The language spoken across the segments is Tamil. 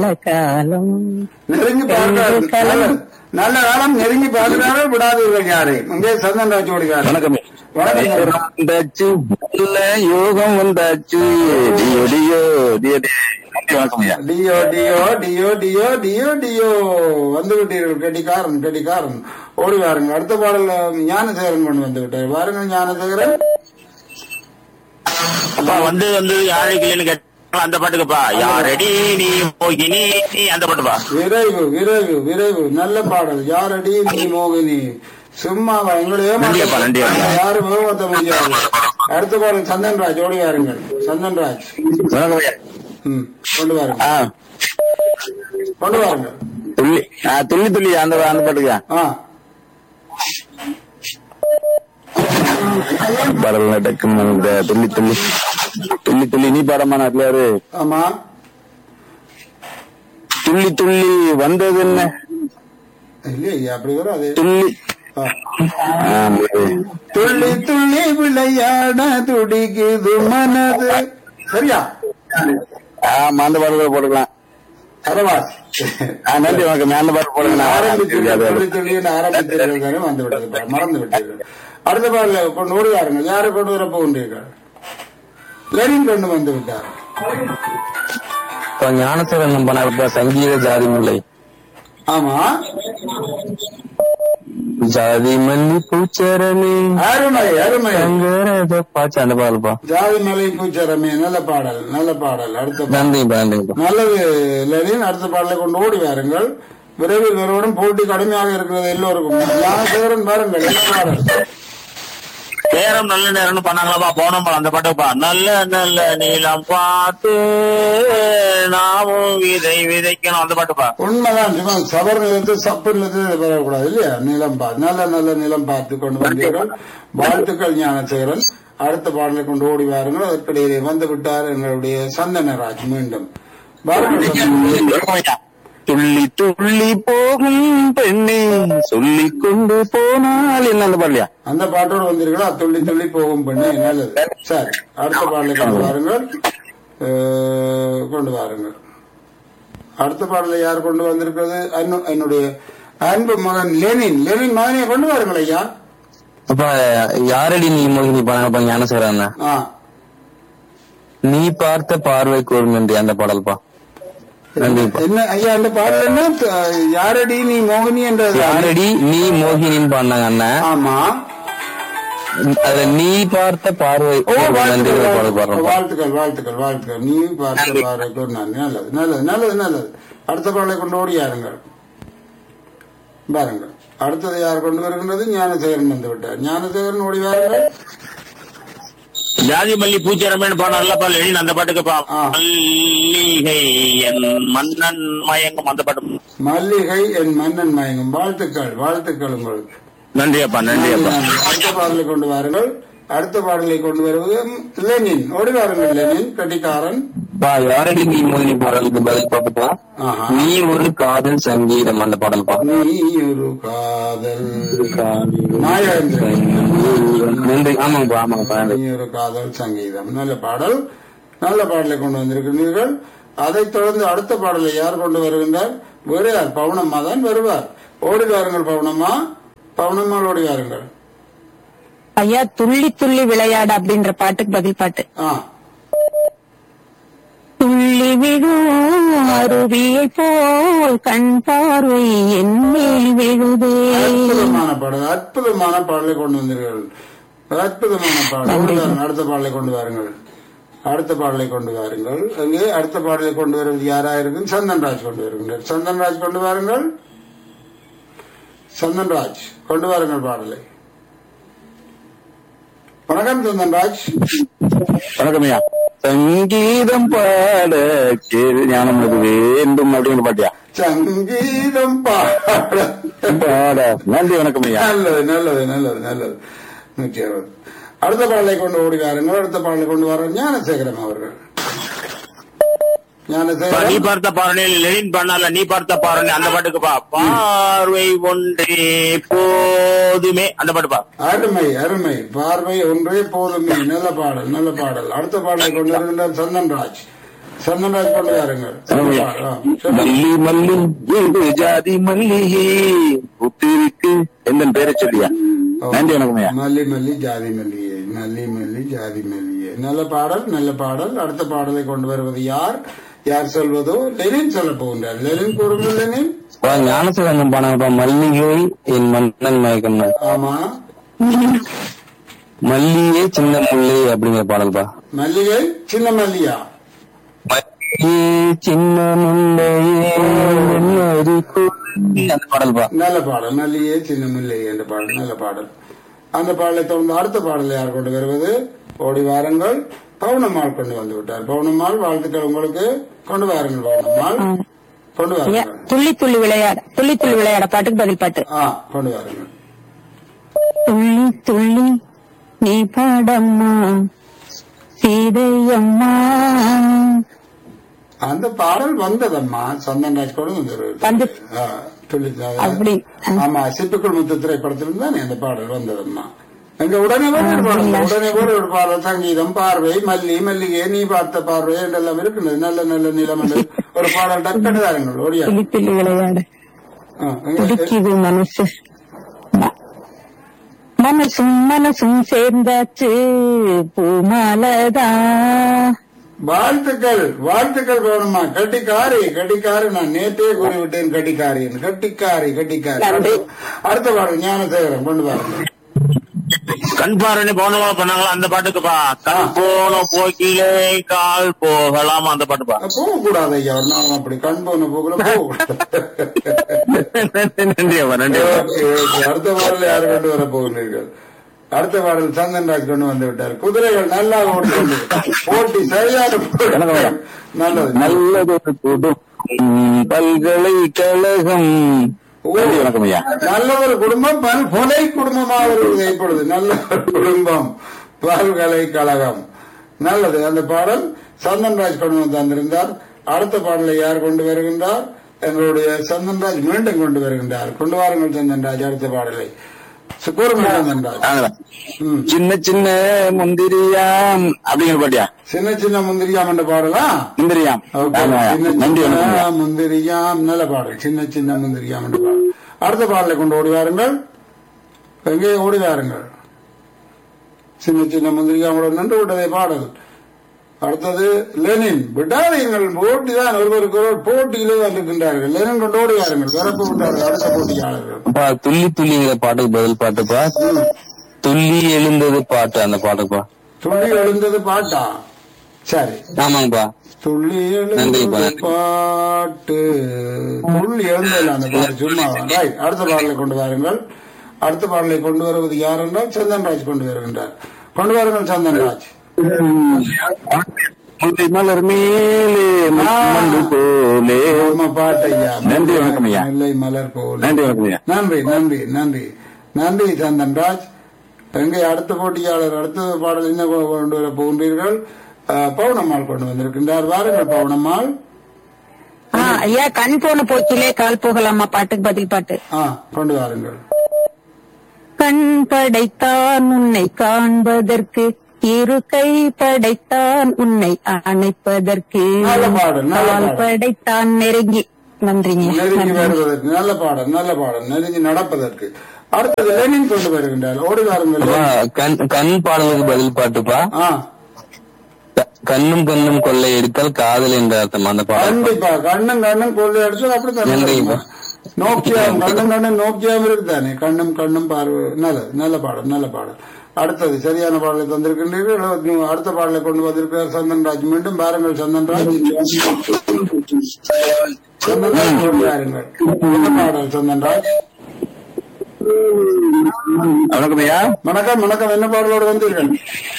நல்ல காலம் நெருங்கி பார்க்கிறார் ரெண்டு காலம். நல்ல- நல்ல காலம் நெருங்கி பார்க்கிறார்கள் விடாதீர்கள் யாரையும் இங்கே சந்தன் ராஜ் ஓடுகிறார் வணக்கம் வணக்கம். வந்தாச்சு நல்ல யோகம் வந்தாச்சு டியோ டியோ டியோ டியோ. நன்றி வணக்கம் ஐயா டியோ டியோ டியோ டியோ டியோ டியோ வந்து விட்டீர்கள் கெட்டிக்காரன் கெட்டிக்காரன் ஓடி வாருங்கள் அடுத்த பாடல் ஞானசேகரன் கொண்டு வந்து விட்டார் வாருங்கள் ஞானசேகரன் அப்பா வந்து வந்து யாழைக்குள்ளேன்னு கேட்டா அந்த பாட்டுக்குப்பா யாரடி நீ மோகினி நீ அந்த பாட்டுப்பா விரைவு விரைவு விரைவு நல்ல பாடல் யாரடி நீ மோகினி சும்மாவா எங்களுடைய நன்றியப்பா, நன்றியப்பா. யாரும் ஏமாத்த முடியாது அடுத்த பாடல் சந்தன் ராஜ் ஓடி வாருங்கள் சந்தன் ராஜ் வணக்கம் ஐயா ம், கொண்டு வாருங்கள் ஆ கொண்டு வாருங்கள் துள்ளி ஆ துள்ளி துள்ளி அந்த அந்த பாட்டுக்கா ஆ பாடல் டக்குன்னு இந்த துள்ளி துள்ளி துள்ளி துள்ளி நீ பாடமா நாட்டிலாரு ஆமா துள்ளி துள்ளி வந்தது என்ன இல்லையா அப்படி வராது துள்ளி ஆ. ஆ, அது. துள்ளி துள்ளி விளையாட துடிக்குது மனது சரியா ஆமா அந்த பாடல் கூட போட்டுக்கலாம் அரவாஸ் ஆ, நன்றி வணக்கம் அந்த பாடல் போடுங்க நான் ஆரம்பித்தீர்கள் அது- துள்ளி துள்ளி ஆரம்பித்தீர்கள் தானே வந்து விட்டது பாரு, மறந்து விட்டீர்கள் அடுத்த பாடல கொண்டு ஓடி வாருங்கள் யாரை கொண்டு வர போகின்றீர்கள் லெனின் கொண்டு வந்து விட்டார் இப்ப ஞானசேரன் பண்ண சங்கீத ஜாதி முல்லை ஆமா ஜாதி மல்லி பூச்சரணி அருமை அருமை சங்கர பாச்சு அந்த பாடல்பா ஜாதி மலை பூச்சரமே நல்ல பாடல் நல்ல பாடல் அடுத்த பாடல் நன்றிப்பா நன்றிப்பா நல்லது லெனின் அடுத்த பாடலை கொண்டு ஓடி வாருங்கள் விரைவில் வருவதும் போட்டி கடுமையாக இருக்கிறது எல்லோருக்கும் ஞானசேகரன் பாருங்கள் என்ன பாடல் நேரம் நல்ல நேரம்னு பண்ணாங்களாப்பா போனோம் அந்த பாட்டுப்பா நல்ல நல்ல நீளம் பார்த்து நாமும் விதை விதைக்கணும் அந்த பாட்டுப்பா உண்மைதான் சும்மா சபர் நிலத்து சப்பு நிலத்து வரக்கூடாது இல்லையா நிலம் பார்த்து நல்ல நல்ல நிலம் பார்த்து கொண்டு வந்தீர்கள் வாழ்த்துக்கள் ஞானசேகரன் அடுத்த பாடலை கொண்டு ஓடி வாருங்கள் அதற்கிடையிலே வந்து விட்டார் எங்களுடைய சந்தனராஜ் மீண்டும் வாருங்கள் சந்தனராஜ். துள்ளி துள்ளி போகும் பெண்ணே சொல்லி கொண்டு போனால் என்ன அந்த பாடலையா அந்த பாட்டோடு வந்தீர்களா துள்ளி துள்ளி போகும் பெண்ணே நல்லது சரி அடுத்த பாடலை கொண்டு வாருங்கள் அஹ், கொண்டு வாருங்கள் அடுத்த பாடலை யார் கொண்டு வந்திருக்கிறது அன்னு- என்னுடைய அன்பு மகன் லெனின் லெனின் மகனை கொண்டு வாருங்கள் ஐயா அப்ப யாரடி நீ மோகினி பாருங்கப்பா ஞானசேரன் ஆ நீ பார்த்த பார்வை கூர்மன்றி அந்த பாடல்பா நன்றிப்பா என்ன ஐயா அந்த பாடல் என்ன த- யாரடி நீ மோகினி என்ற யாரடி நீ மோகினின்னு பாடினாங்க அண்ணன் ஆமா அதுல நீ பார்த்த பார்வை ஓ நன்றி பாடல் வாழ்த்துக்கள் பாடுறோம் வாழ்த்துக்கள் வாழ்த்துக்கள் வாழ்த்துக்கள் நீ பார்த்த பாருக்கு நான் நல்லது நல்லது நல்லது நல்லது அடுத்த பாடலை கொண்டு ஓடி யாருங்கள் பாருங்கள் அடுத்தது யார் கொண்டு வருகின்றது ஞானசேகரன் வந்து விட்டார் ஞானசேகரன் ஓடி வாருங்கள் ஜாதி மல்லி பூச்சரமேன்னு பாடலப்பா லெனின் அந்த பாட்டுக்குப்பா ஆ. மல்லிகை என் மன்னன் மயங்கும் அந்த பாட்டு மல்லிகை என் மன்னன் மயங்கும் வாழ்த்துக்கள் வாழ்த்துக்கள் உங்களுக்கு நன்றியப்பா நன்றியப்பா நன்றி. அடுத்த பாடலை கொண்டு வாருங்கள் அடுத்த பாடலை கொண்டு வருவது லெனின் ஓடி வாருங்கள் லெனின் கட்டிக்காரன் பா யாரடி நீ மோகினி பாடலுக்கு பதில் பாப்பா ஆஹா. நீ ஒரு காதல் சங்கீதம் அந்த பாடல் பா நீ ஒரு காதல் நாயகன் நன்றி ஆமாங்கப்பா ஆமாங்கப்பா நன்றி. நீ ஒரு காதல் சங்கீதம் நல்ல பாடல் நல்ல பாடலை கொண்டு வந்திருக்கிறீர்கள் அதைத் தொடர்ந்து அடுத்த பாடலை யார் கொண்டு வருகின்றார் வேறு யார் பவுனம்மா தான் வருவார் ஓடி வாருங்கள் பவுனம்மா பவுனம்மா ஓடி வாருங்கள் ஐயா துள்ளி துள்ளி விளையாட அப்படின்ற பாட்டுக்கு பதில் பாட்டு ஆ துள்ளி விழும் அருவியை போல் கண் பார்வை என் மேல் விழுதே அற்புதமான பாடல் அற்புதமான பாடலை கொண்டு வந்தீர்கள் அற்புதமான பாடல் கொண்டு வாருங்கள். அடுத்த பாடலை கொண்டு வாருங்கள் அடுத்த பாடலை கொண்டு வாருங்கள் அங்கே அடுத்த பாடலை கொண்டு வருவது யாரா இருக்கும் சந்தன்ராஜ் கொண்டு வருகின்றார் சந்தன்ராஜ் கொண்டு வாருங்கள் சந்தன்ராஜ் கொண்டு வாருங்கள் பாடலை வணக்கம் சந்தன்ராஜ் வணக்கம் ஐயா சங்கீதம் பாட கேது ஞானம் அது வேண்டும் அப்படிங்கிற பாட்டியா சங்கீதம் பாட பாட நன்றி வணக்கம் ஐயா நல்லது நல்லது நல்லது நல்லது நூற்றி அறுபது அடுத்த பாடலை கொண்டு ஓடுகிறாருங்கள் அடுத்த பாடலை கொண்டு வர ஞானசேகரம் அவர்கள் அப்பா, நீ ஞானசேகரம் பார்த்த பாரணி லெனின் பண்ணால நீ பார்த்த பாரணி அந்த பாட்டுக்குப்பா பார்வை ஒன்றே போதுமே அந்த பாட்டுப்பா அருமை அருமை பார்வை ஒன்றே போதுமே நல்ல பாடல் நல்ல பாடல் அடுத்த பாடலை கொண்டு வருகின்றார் சந்தன்ராஜ் சந்தன்ராஜ் கொண்டு வாருங்கள் அருமையா. ஆ, சொல்லுங்க. மல்லி மல்லி ஏழு ஜாதி மல்லிகை புத்திருக்கு எந்த பேரை சொல்லியா நன்றி வணக்கம்யா மல்லி மல்லி ஜாதி மல்லியே மல்லி மல்லி ஜாதி மல்லியே நல்ல பாடல் நல்ல பாடல் அடுத்த பாடலை கொண்டு வருவது யார் யார் சொல்வதோ லெனின் சொல்ல போகின்றார் லெனின் கூறுங்கள் லெனின் ஞானசிவங்கம் பானாப்பா மல்லிகை என் மன்னன் மயக்கம் ஆமா மல்லியே சின்ன முல்லை அப்படிங்கிற பாடல்பா மல்லிகை சின்ன மல்லியா மல்லியே சின்ன முல்லையே ஒரு குருவி. அந்த பாடல்பா நல்ல பாடல் மல்லியே சின்ன முல்லை என்ற பாடல் நல்ல பாடல் அந்த பாடலை தொடர்ந்து அடுத்த பாடலை யார் கொண்டு வருவது ஓடி வாருங்கள் பவுனம்மாள் கொண்டு வந்து விட்டார் பவுனம்மாள் வாழ்த்துக்கள் உங்களுக்கு கொண்டு வாருங்கள் பவுனம்மாள் கொண்டு ஐயா வாருங்கள் துள்ளி துள்ளி விளையாட துள்ளி துள்ளி விளையாட பாட்டுக்கு பதில் பாட்டு ஆ கொண்டு வாருங்கள் துள்ளி துள்ளி நீ பாடம்மா சீதையம்மா அந்த பாடல் வந்ததம்மா சந்தன்ராஜ் கூட வந்தது வந்து- ஆ, துள்ளி அப்படி. ஆமா சிட்டுக்குள் முத்து திரைப்படத்திலிருந்து தானே அந்த பாடல் வந்ததம்மா எங்க உடனே போல ஒரு பாடல் உடனே போல ஒரு பாடல் சங்கீதம் பார்வை மல்லி மல்லிகை நீ பார்த்த பார்வை என்றெல்லாம் இருக்கின்றது நல்ல நல்ல நிலம் என்று ஒரு பாடல் டக்கட்டு தாருங்கள் ஓடியா துள்ளி துள்ளி விளையாட ஆ, எங்க- துடிக்குது மனசு ம- மனசும் மனசும் சேர்ந்தாச்சு பூமாலதா வாழ்த்துக்கள் வாழ்த்துக்கள் வேணுமா கட்டிக்காரி கட்டிக்காரி நான் நேற்றே கூறிவிட்டேன் கட்டிக்காரி என்று. கட்டிக்காரி கட்டிக்காரி நன்றி. அடுத்த பாடல் ஞானசேகரம் கொண்டு வாருங்கள் கண் பாரணி போனவா பண்ணாங்களா அந்த பாட்டுக்குப்பா கண் போன போக்கிலே கால் போகலாமா அந்த பாட்டுப்பா போக கூடாது ஐயா ஒரு நாள் அப்படி கண் போன போகல போக நன்றி அப்பா நன்றி அப்பா. Okay, okay. அடுத்த பாடல் யார் கொண்டு வர போகிறீர்கள் அடுத்த பாடல் சந்தன்ராஜ் கொண்டு வந்து விட்டார் குதிரைகள் நல்லா ஓடுகிறது போட்டி சரியான போட்டி. நல்லது நல்லதொரு குடும்பம் பல்கலைக்கழகம் நன்றி வணக்கம் ஐயா நல்ல ஒரு குடும்பம் பல் கொலை குடும்பமாக வருகிறது இப்பொழுது நல்ல ஒரு குடும்பம் பல்கலைக்கழகம் நல்லது அந்த பாடல் சந்தன்ராஜ் கொண்டு வந்து தந்திருந்தார் அடுத்த பாடலை யார் கொண்டு வருகின்றார் எங்களுடைய சந்தன்ராஜ் மீண்டும் கொண்டு வருகின்றார் கொண்டு வாருங்கள் சந்தன்ராஜ் அடுத்த பாடலை சுக்கூரமணி சந்தன்ராஜ் வாங்கடா. ம். சின்ன சின்ன முந்திரியாம் அப்படிங்கிற பாட்டியா சின்ன சின்ன முந்திரியாம் என்ற பாடலா முந்திரியாம் ஓகே. ஆமா, ஐயா. சின்ன நன்றி சின்ன வணக்கம் ஐயா. முந்திரியாம் நல்ல பாடல் சின்ன சின்ன முந்திரியாம் என்ற பாடல் அடுத்த பாடலை கொண்டு ஓடி வாருங்கள் எங்கே ஓடி வாருங்கள் சின்ன சின்ன முந்திரியாமோட நன்று விட்டதை பாடல் அடுத்தது லெனின் விடாதீங்கள் போட்டி தான் ஒருவருக்கு ஒருவர் போட்டியிலே தான் இருக்கின்றார்கள் லெனின் கொண்டு ஓடி வாருங்கள் சிறப்பு விட்டார்கள் அடுத்த போட்டியாளர்கள் அப்பா, துள்ளி துள்ளிங்கிற பாட்டுக்கு பதில் பாட்டுப்பா துள்ளி எழுந்தது பாட்டு அந்த பாட்டுப்பா துள்ளி எழுந்தது பாட்டா சரி ஆமாங்கப்பா துள்ளி நன்றிப்பா, எழுந்தது நன்றி. பாட்டு துள்ளி எழுந்தது அந்த பாட்டு சும்மா ரைட் அடுத்த பாடலை கொண்டு வாருங்கள் அடுத்த பாடலை கொண்டு வருவது யார் என்றால் சந்தன்ராஜ் கொண்டு வருகின்றார் கொண்டு வாருங்கள் சந்தன்ராஜ் முல்லை மலர் மேலே மண்டு போலே நம்ம பாட்டு ஐயா நன்றி, வணக்கம் ஐயா. முல்லை மலர் போல் நன்றி வணக்கம் ஐயா நன்றி நன்றி நன்றி நன்றி சந்தன்ராஜ் எங்கே அடுத்த போட்டியாளர் அடுத்த பாடல் என்ன கொண்டு வர போகின்றீர்கள் அஹ், பவுனம்மாள் கொண்டு வந்திருக்கின்றார் வாருங்கள் பவுனம்மாள் ஆ, ஐயா கண் போன போக்கிலே கால் போகலாமா பாட்டுக்கு பதில் பாட்டு ஆ கொண்டு வாருங்கள் கண் படைத்தான் உன்னை காண்பதற்கு இரு கை படைத்தான் உன்னை அணைப்பதற்கு நல்ல பாடல், நல்ல கால் பாடல். படைத்தான் நெருங்கி நன்றிங்க நெருங்கி நன்றி. வருவதற்கு நல்ல பாடல் நல்ல பாடல் நெருங்கி நடப்பதற்கு அடுத்தது லெனின் கொண்டு வருகின்றார் ஓடி வாருங்கள் அப்பா, கண் கண் பாடலுக்கு பதில் பாட்டுப்பா ஆ க- கண்ணும் கண்ணும் கொள்ளை எடுத்தால் காதல் என்ற அர்த்தம் அந்த பாடல் கண்டிப்பா கண்ணும் கண்ணும் கொள்ளை அடிச்சு அப்படி நன்றிப்பா. நோக்கியா கண்ணும் கண்ணும் நோக்கியாம இருக்குதானே கண்ணும் கண்ணும் பார்வை நல்லது நல்ல பாடல் நல்ல பாடல் அடுத்தது சரியான பாடலை தந்திருக்கின்றீர்கள் அடுத்த பாடலை கொண்டு வந்திருக்கிறார் சந்தன்ராஜ் மீண்டும் பாருங்கள் சந்தன்ராஜ் சந்தன்ராஜ் கொண்டு வாருங்கள் என்ன பாடல் சந்தன்ராஜ் வணக்கம் ஐயா வணக்கம் வணக்கம் என்ன பாடலோடு வந்தீர்கள்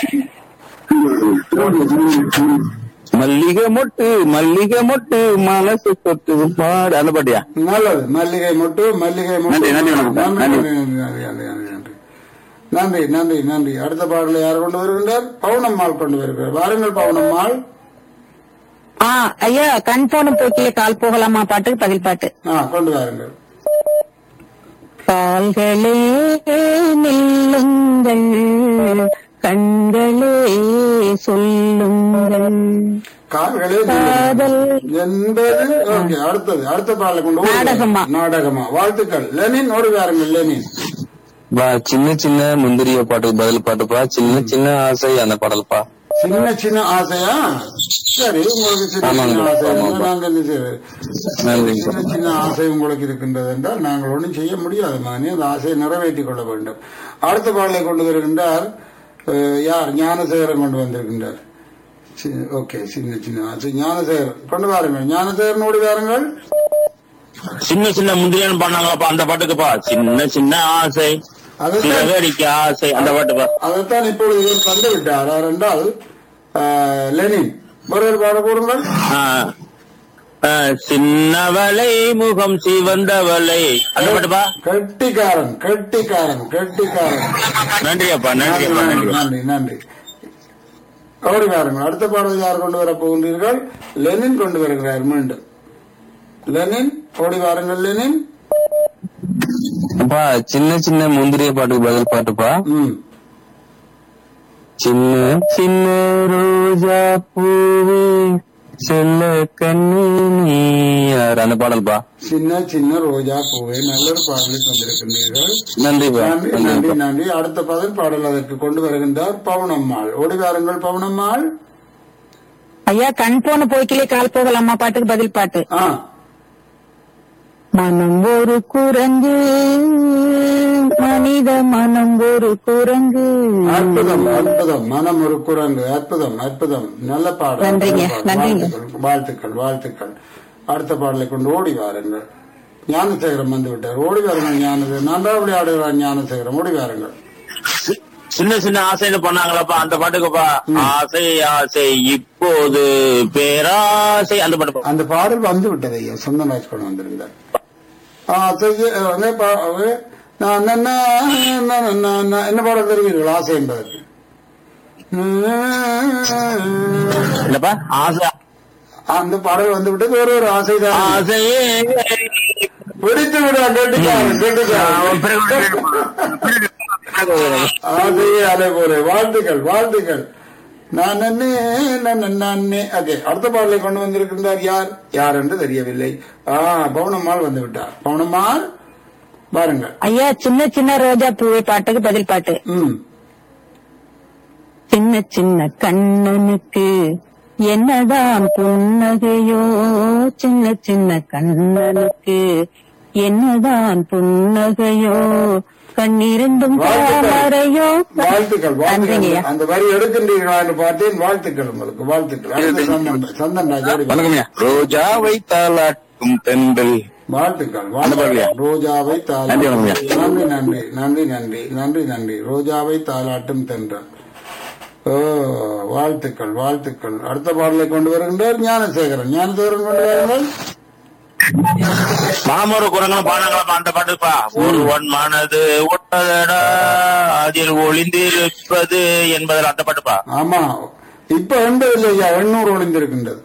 மல்லிகை மொட்டு மல்லிகை மொட்டு மனசு தொட்டு பாடு அந்த பாட்டியா நல்லது மல்லிகை மொட்டு மல்லிகை மொட்டு நன்றி, நன்றி, வணக்கம். நன்றி நன்றி. நன்றி நன்றி நன்றி நன்றி நன்றி நன்றி நன்றி நன்றி அடுத்த பாடலை யார் கொண்டு வருகின்றார் பவுனம்மாள் கொண்டு வருகிறார் வாருங்கள் பவுனம்மாள் ஆ ஐயா கண் போன போக்கிலே கால் போகலாமா பாட்டுக்கு பதில் பாட்டு ஆ கொண்டு வாருங்கள் கால்களே நில்லுங்கள் கண்களே சொல்லுங்கள் கால்களே காதல். என்பது ஓகே அடுத்தது அடுத்த பாடலை கொண்டு ஓடி நாடகமா. வாருங்கள். நாடகமா வாழ்த்துக்கள் லெனின் ஓடி வாருங்கள் லெனின் பா சின்ன சின்ன முந்திரிய பாட்டுக்கு பதில் பாட்டுப்பா சின்ன சின்ன ஆசை அந்த பாடல்பா சின்ன சின்ன ஆசையா சரி உங்களுக்கு சின்ன ஆமாங்க, சின்ன ஆசை இருந்தா ஆமாங்க. நாங்க என்ன செய்வது? நன்றிங்க. சின்ன சின்ன ஆசை உங்களுக்கு இருக்கின்றது என்றால் நாங்கள் ஒன்றும் செய்ய முடியாது மகனே அந்த ஆசையை நிறைவேற்றிக் கொள்ள வேண்டும் அடுத்த பாடலை கொண்டு வருகின்றார் அஹ், யார் ஞானசேகரன் கொண்டு வந்திருக்கின்றார் சி- ஓகே சின்ன சின்ன ஆசை ஞானசேகரன் கொண்டு வாருங்கள் ஞானசேகரன் ஓடி வாருங்கள் சின்ன சின்ன முந்திரியன் பண்ணாங்களப்பா அந்த பாட்டுக்குப்பா சின்ன சின்ன ஆசை அதுதான் சிறகடிக்க ஆசை அந்த பாட்டுப்பா அதைத்தான் இப்பொழுது இவர் தந்து விட்டார் யார் என்றால் அஹ், லெனின் ஒரு பாட கூறுங்கள் ஆ. ஆ, சின்னவளை முகம் சிவந்தவளை அந்த பாட்டுப்பா கெட்டிக்காரன் கெட்டிக்காரன் கெட்டிக்காரன் நன்றியப்பா நன்றி நன்றியப்பா நன்றி நன்றி நன்றி நன்றி ஓடி வாருங்கள் அடுத்த பாடல் யார் கொண்டு வர போகின்றீர்கள் லெனின் கொண்டு வருகிறார் மீண்டும் லெனின் ஓடி வாருங்கள் லெனின் அப்பா சின்ன சின்ன முந்திரிய பாட்டுக்கு பதில் பாட்டுப்பா ம் சின்ன சின்ன ரோஜா பூவே செல்ல கண்ணு நீ யார் அந்த பாடல்பா சின்ன சின்ன ரோஜா பூவை நல்ல ஒரு பாடலை தந்திருக்கின்றீர்கள் நன்றிப்பா நன்றி நன்றி நன்றிப்பா நன்றி அடுத்த பதில் பாடல் அதற்கு கொண்டு வருகின்றார் பவுனம்மாள் ஓடி வாருங்கள் பவுனம்மாள் ஐயா கண் போன போய்க்கிலே கால் போகலாமா பாட்டுக்கு பதில் பாட்டு ஆ மனம் ஒரு குரங்கு மனித மனம் ஒரு குரங்கு அற்புதம் அற்புதம் மனம் ஒரு குரங்கு அற்புதம் அற்புதம் நல்ல பாடல் நன்றிங்க, நல்ல பாடல். நன்றிங்க. வாழ்த்துக்கள், வாழ்த்துக்கள் வாழ்த்துக்கள் அடுத்த பாடலை கொண்டு ஓடி வாருங்கள் ஞானசேகரம் வந்து விட்டார் ஓடி வாருங்கள் ஞானசேகரம் நான் தான் விளையாடுகிறான் ஞானசேகரம் ஓடி வாருங்கள் சி- சின்ன சின்ன ஆசைன்னு பண்ணாங்களப்பா அந்த பாட்டுக்குப்பா ஆசை ஆசை இப்போது பேராசை அந்த பாட்டுப்பா அந்த பாடல் வந்து விட்டது ஐயா சொந்தராஜ் கொண்டு வந்திருந்தார் ஆ, சரி, அஹ், வந்து பா- அது, நான் என்ன- என்ன- என்ன- என்ன- என்ன பாடல் தெரிவீர்கள் ஆசை என்பதற்கு என்னப்பா ஆசை அந்த பாடல் வந்து விட்டது ஒரு ஒரு ஆசைதான் ஆசையே பிடித்து விட கெட்டிக்காரன் கெட்டிக்காரன் பிறகு- ஆசையே அலை போல வாழ்த்துக்கள் வாழ்த்துக்கள் நான் நன்னே நான் நன்னே ஓகே அடுத்த பாடலை கொண்டு வந்திருக்கின்றார் யார் யார் என்று தெரியவில்லை ஆ பவுனம்மாள் வந்து விட்டார் பவுனம்மாள் பாருங்கள் ஐயா சின்ன சின்ன ரோஜா பூவை பாட்டுக்கு பதில் பாட்டு ம் சின்ன சின்ன கண்ணனுக்கு என்னதான் புன்னகையோ சின்ன சின்ன கண்ணனுக்கு என்னதான் புன்னகையோ கண்ணிரண்டும் தாமரையோ வாழ்த்துக்கள் வாழ்த்துக்கள் நன்றிங்கய்யா அந்த வரி எடுக்கின்றீர்களா என்று பார்த்தேன் வாழ்த்துக்கள் உங்களுக்கு வாழ்த்துக்கள் அடுத்து சந்தன் சந்தன் ராஜா வணக்கம்யா ரோஜாவை தாளாட்டும் தென்றல் வாழ்த்துக்கள் அந்த பாடலையா? வாழ்த்துக்கள் ரோஜாவை தாள நன்றி, வணக்கம்யா. நன்றி நன்றி நன்றி நன்றி நன்றி நன்றி ரோஜாவை தாளாட்டும் தென்றல் ஓ வாழ்த்துக்கள் வாழ்த்துக்கள் அடுத்த பாடலை கொண்டு வருகின்றார் ஞானசேகரன் ஞானசேகரன் கொண்டு வாருங்கள் மாமர குரங்களும் பாடாங்களப்பா அந்த பாட்டுப்பா ஒருவன் மனது ஒட்டதடா அதில் ஒளிந்திருப்பது என்பதில் அந்த பாட்டுப்பா ஆமா இப்ப எண்பது இல்லையா எண்ணூறு ஒளிந்திருக்கின்றது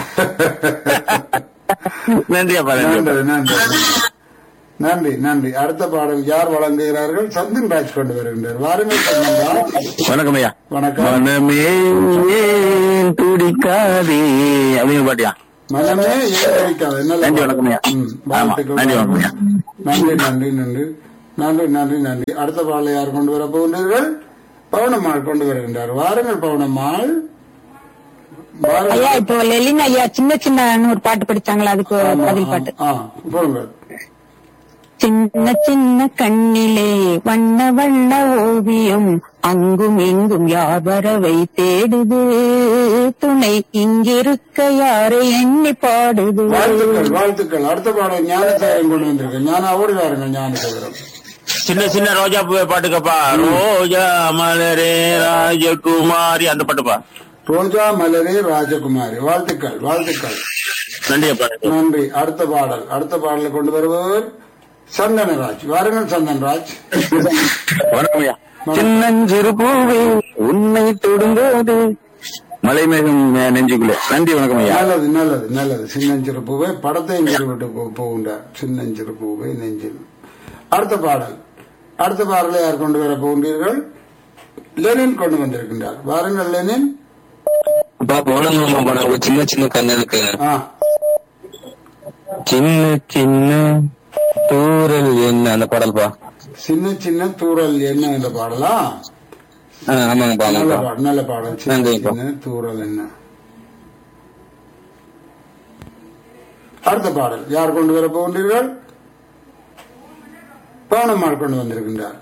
நன்றியப்பா நன்றி நன்றி நன்றி நன்றி நன்றி அடுத்த பாடல் யார் வழங்குகிறார்கள் சந்தின் ராஜ் கொண்டு வருகின்றார் வாருங்கள் சந்தன் ராஜ் வணக்கம் ஐயா வணக்கம் மனமே ஏன் துடிக்காதே அப்படின்னு பாட்டியா மனமே ஏன் கிடைக்காது நல்ல நன்றி, பாடல். வணக்கம் ஐயா. ம், ஆமா, வாழ்த்துக்கள், நன்றி, வணக்கம் ஐயா. நன்றி நன்றி நன்றி நன்றி நன்றி நன்றி அடுத்த பாடலை யார் கொண்டு வர போகின்றீர்கள் பவுனம்மாள் கொண்டு வருகின்றார் வாருங்கள் பவுனம்மாள் வாருங்கள். ஐயா இப்போ லெலின் ஐயா சின்ன சின்ன ஒரு பாட்டு படிச்சாங்களா அதுக்கு ஒரு ஆமா, பதில் பாட்டு ஆ, போடுங்கள் சின்ன சின்ன கண்ணிலே வண்ண வண்ண ஓவியம் அங்கும் இங்கும் யாவரவை தேடுது துணை இங்கிருக்க யாரை எண்ணி பாடுது வாழ்த்துக்கள் வாழ்த்துக்கள் அடுத்த பாடல் ஞானசேகரன் கொண்டு வந்திருக்கேன் ஞான ஓடி வாருங்கள் ஞானசேகரன் சின்ன சின்ன ரோஜா பூ பாட்டுக்கப்பா ரோஜா மலரே ராஜகுமாரி அந்த பாட்டுப்பா ரோஜா மலரே ராஜகுமாரி வாழ்த்துக்கள் வாழ்த்துக்கள் நன்றியப்பா நன்றி அடுத்த பாடல் அடுத்த பாடலை கொண்டு வருபவர் சந்தனராஜ் வாருங்கள் சந்தன்ராஜ் வணக்கம் ஐயா சின்னஞ்சிறு பூவே உன்னை தொடும்போது மலை மேகம் நெஞ்சுக்குள்ளே நன்றி வணக்கம் ஐயா நல்லது நல்லது நல்லது சின்னஞ்சிறு பூவை படத்தையும் விட்டு போகின்றார் சின்னஞ்சிறு பூவை நெஞ்சில் அடுத்த பாடல் அடுத்த பாடலை யார் கொண்டு வர போகின்றீர்கள் லெனின் கொண்டு வந்திருக்கின்றார் வாருங்கள் லெனின் அப்பா போனமா படம் ஒரு சின்ன சின்ன கண்ணு இருக்கு ஆ சின்ன சின்ன தூரல் என்ன அந்த பாடல்பா சின்ன சின்ன தூறல் என்ன என்ற பாடலா ஆ, ஆமாங்கப்பா நல்ல ஆமாங்கப்பா பாடல் நல்ல பாடல் சின்ன நன்றிப்பா. சின்ன தூறல் என்ன அடுத்த பாடல் யார் கொண்டு வர போகின்றீர்கள் பவனம்மாள் கொண்டு வந்திருக்கின்றார்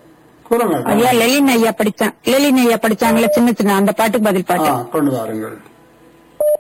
கூறுங்கள் ஐயா லெலின் ஐயா படிச்சான் லெலின் ஐயா படிச்சாங்களே சின்ன சின்ன அந்த பாட்டுக்கு பதில் ஆ, பாட்டு கொண்டு வாருங்கள்